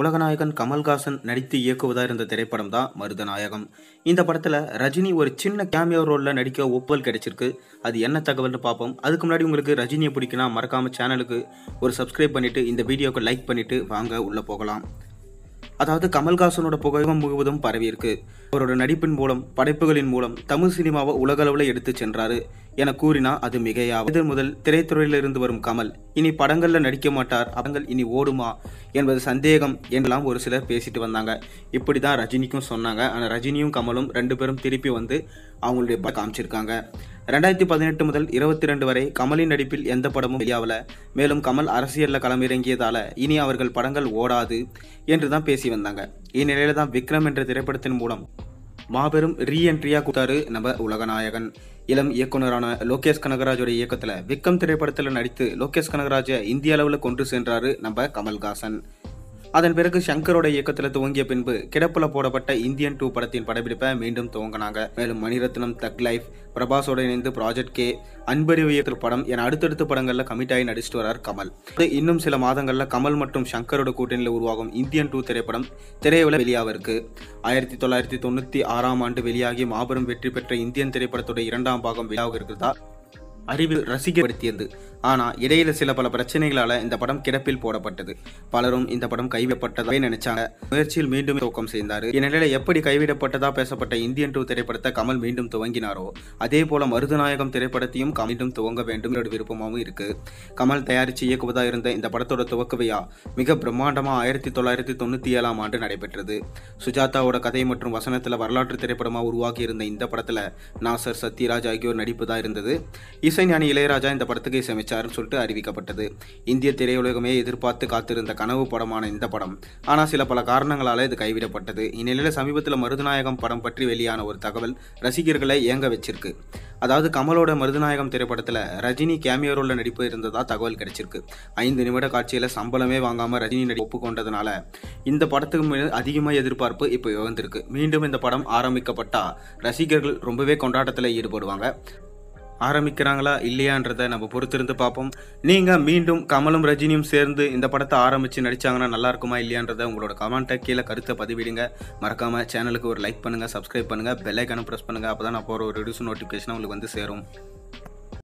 உலகநாயகன் கமல்ஹாசன் நடித்து இயக்குவதா இருந்த திரைப்படம் தான் மருதநாயகம் இந்த படத்துல ரஜினி ஒரு சின்ன கேமியோ ரோல்ல நடிக்க ஒப்புதல் கிடைச்சிருக்கு அது என்ன தகவல்னு பார்ப்போம் அதுக்கு முன்னாடி உங்களுக்கு ரஜினியை பிடிக்குன்னா மறக்காம சேனலுக்கு ஒரு சப்ஸ்கிரைப் பண்ணிட்டு இந்த வீடியோக்கு லைக் பண்ணிட்டு வாங்க உள்ள போகலாம் அதாவது கமல்ஹாசனோட புகைவம் முழுவதும் பரவி இருக்கு அவரோட நடிப்பின் மூலம் படைப்புகளின் மூலம் தமிழ் சினிமாவை உலகளவில் எடுத்து சென்றாரு என கூறினா அது மிகையாகும் இது முதல் திரைத்துறையில் இருந்து வரும் கமல் இனி படங்கள்ல நடிக்க மாட்டார் படங்கள் இனி ஓடுமா என்பது சந்தேகம் என்றெல்லாம் ஒரு சிலர் பேசிட்டு வந்தாங்க இப்படி தான் ரஜினிக்கும் சொன்னாங்க ஆனால் ரஜினியும் கமலும் ரெண்டு பேரும் திருப்பி வந்து அவங்களுடைய படம் காமிச்சிருக்காங்க ரெண்டாயிரத்தி பதினெட்டு முதல் இருபத்தி ரெண்டு வரை கமலின் நடிப்பில் எந்த படமும் வெளியாகல மேலும் கமல் அரசியலில் களமிறங்கியதால இனி அவர்கள் படங்கள் ஓடாது என்று தான் பேசி வந்தாங்க இந்நிலையில தான் விக்ரம் என்ற திரைப்படத்தின் மூலம் மாபெரும் ரீஎன்ட்ரியா கொடுத்தாரு நம்ம உலகநாயகன் இளம் இயக்குனரான லோகேஷ் கனகராஜோட இயக்கத்துல விக்ரம் திரைப்படத்துல நடித்து லோகேஷ் கனகராஜை இந்திய அளவில் கொண்டு சென்றாரு நம்ம கமல்ஹாசன் அதன் பிறகு சங்கரோட இயக்கத்தில் துவங்கிய பின்பு கிடப்புல போடப்பட்ட இந்தியன் டூ படத்தின் படப்பிடிப்பை மீண்டும் துவங்கினாங்க மேலும் மணிரத்னம் தக் லைஃப் பிரபாஸோட இணைந்து ப்ராஜெக்ட் கே அன்பறிவு இயக்கத்தில் படம் என அடுத்தடுத்த படங்கள்ல கமிட் ஆகி நடிச்சிட்டு வரார் கமல் அது இன்னும் சில மாதங்கள்ல கமல் மற்றும் சங்கரோட கூட்டணியில் உருவாகும் இந்தியன் டூ திரைப்படம் திரையுல வெளியாக இருக்கு ஆயிரத்தி தொள்ளாயிரத்தி தொண்ணூத்தி ஆறாம் ஆண்டு வெளியாகி மாபெரும் வெற்றி பெற்ற இந்தியன் திரைப்படத்தோட இரண்டாம் பாகம் வெளியாக இருக்கிறதா அறிவில் ரசிக்கப்படுத்தியது ஆனா இடையில சில பல பிரச்சனைகளால இந்த படம் கிடப்பில் போடப்பட்டது பலரும் இந்த படம் கைவிடப்பட்டதாவே நினைச்சாங்க முயற்சியில் மீண்டும் துவக்கம் செய்தார் இந்நிலையில எப்படி கைவிடப்பட்டதா பேசப்பட்ட இந்தியன் டூ திரைப்படத்தை கமல் மீண்டும் துவங்கினாரோ அதே போல மருதநாயகம் திரைப்படத்தையும் கமல் மீண்டும் துவங்க வேண்டும் என்ற விருப்பமாகவும் இருக்கு கமல் தயாரித்து இயக்குவதா இருந்த இந்த படத்தோட துவக்க விழா மிக பிரம்மாண்டமா ஆயிரத்தி தொள்ளாயிரத்தி தொண்ணூத்தி ஏழாம் ஆண்டு நடைபெற்றது சுஜாதாவோட கதை மற்றும் வசனத்துல வரலாற்று திரைப்படமா உருவாகி இருந்த இந்த படத்துல நாசர் சத்யராஜ் ஆகியோர் நடிப்பதா இருந்தது இசைஞானி இளையராஜா இந்த படத்துக்கு இசையமைச்சாருன்னு சொல்லிட்டு அறிவிக்கப்பட்டது இந்திய திரையுலகமே எதிர்பார்த்து காத்திருந்த கனவு படமான இந்த படம் ஆனால் சில பல காரணங்களால இது கைவிடப்பட்டது இந்நிலையில சமீபத்தில் மருதநாயகம் படம் பற்றி வெளியான ஒரு தகவல் ரசிகர்களை ஏங்க வச்சிருக்கு அதாவது கமலோட மருதநாயகம் திரைப்படத்தில் ரஜினி கேமியோ ரோல்ல நடிப்பு இருந்ததா தகவல் கிடைச்சிருக்கு ஐந்து நிமிட காட்சியில் சம்பளமே வாங்காம ரஜினி நடி ஒப்புக்கொண்டதுனால இந்த படத்துக்கு மேல் அதிகமாக எதிர்பார்ப்பு இப்போ உயர்ந்திருக்கு மீண்டும் இந்த படம் ஆரம்பிக்கப்பட்டா ரசிகர்கள் ரொம்பவே கொண்டாட்டத்தில் ஈடுபடுவாங்க ஆரம்பிக்கிறாங்களா இல்லையான்றதை நம்ம பொறுத்திருந்து பார்ப்போம் நீங்கள் மீண்டும் கமலும் ரஜினியும் சேர்ந்து இந்த படத்தை ஆரம்பித்து நடிச்சாங்கன்னா நல்லா இருக்குமா இல்லையான்றதை உங்களோட கமெண்ட்டை கீழே கருத்தை பதிவிடுங்க மறக்காமல் சேனலுக்கு ஒரு லைக் பண்ணுங்கள் சப்ஸ்கிரைப் பண்ணுங்கள் பெல் ஐக்கானும் ப்ரெஸ் பண்ணுங்கள் அப்போ தான் நான் போகிற ஒரு ரிடியூஸ் நோட்டிஃபிகேஷன் உங்களுக்கு வந்து சேரும்